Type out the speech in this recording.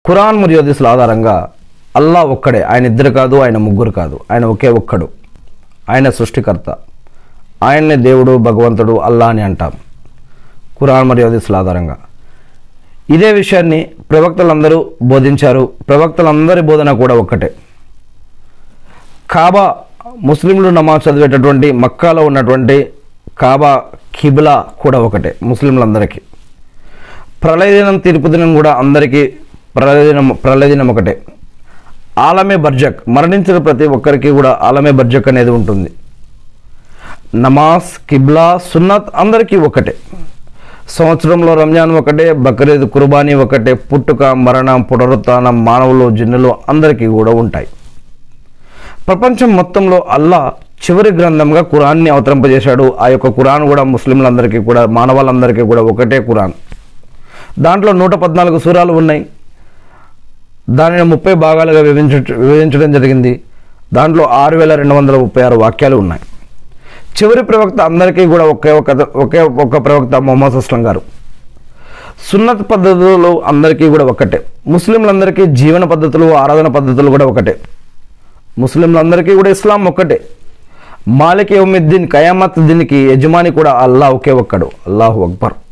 ఖురాన్ మరియు హదీసుల ఆధారంగా అల్లా ఒక్కడే ఆయన ఇద్దరు కాదు ఆయన ముగ్గురు కాదు ఆయన ఒకే ఒక్కడు ఆయన సృష్టికర్త ఆయన్నే దేవుడు భగవంతుడు అల్లా అని అంటాం ఖురాన్ మరియు హదీసుల ఆధారంగా ఇదే విషయాన్ని ప్రవక్తలందరూ బోధించారు ప్రవక్తలందరి బోధన కూడా ఒక్కటే కాబా ముస్లింలు నమాజ్ చదివేటటువంటి మక్కాలో ఉన్నటువంటి కాబా కిబిలా కూడా ఒకటే ముస్లింలందరికీ ప్రళయ దినం తీర్పు దినం కూడా అందరికీ ప్రళయ దినం ప్రళయ దినం ఒకటే ఆలమే బర్జక్ మరణించిన ప్రతి ఒక్కరికి కూడా ఆలమే బర్జక్ అనేది ఉంటుంది నమాజ్ కిబ్లా సున్నత్ అందరికీ ఒకటే సంవత్సరంలో రంజాన్ ఒకటే బక్రీద్ కుర్బానీ ఒకటే పుట్టుక మరణం పునరుత్థానం మానవులు జిన్నులు అందరికీ కూడా ఉంటాయి ప్రపంచం మొత్తంలో అల్లా చివరి గ్రంథంగా ఖురాన్ని అవతరింపజేశాడు ఆ యొక్క ఖురాన్ కూడా ముస్లింలందరికీ కూడా మానవాళ్ళందరికీ కూడా ఒకటే ఖురాన్ దాంట్లో నూట పద్నాలుగు సూరాలు ఉన్నాయి దానిని ముప్పై భాగాలుగా విభజించ విభజించడం జరిగింది దాంట్లో ఆరు వేల రెండు వందల ముప్పై ఆరు వాక్యాలు ఉన్నాయి చివరి ప్రవక్త అందరికీ కూడా ఒకే ఒక ఒకే ఒక ప్రవక్త మొహమ్మద్ అస్లం గారు సున్నత్ పద్ధతులు అందరికీ కూడా ఒకటే ముస్లింలందరికీ జీవన పద్ధతులు ఆరాధన పద్ధతులు కూడా ఒకటే ముస్లింలందరికీ కూడా ఇస్లాం ఒక్కటే మాలిక్ యౌమిద్దీన్ కయామత్ దీనికి యజమాని కూడా అల్లా ఒకే ఒక్కడు అల్లాహు అక్బర్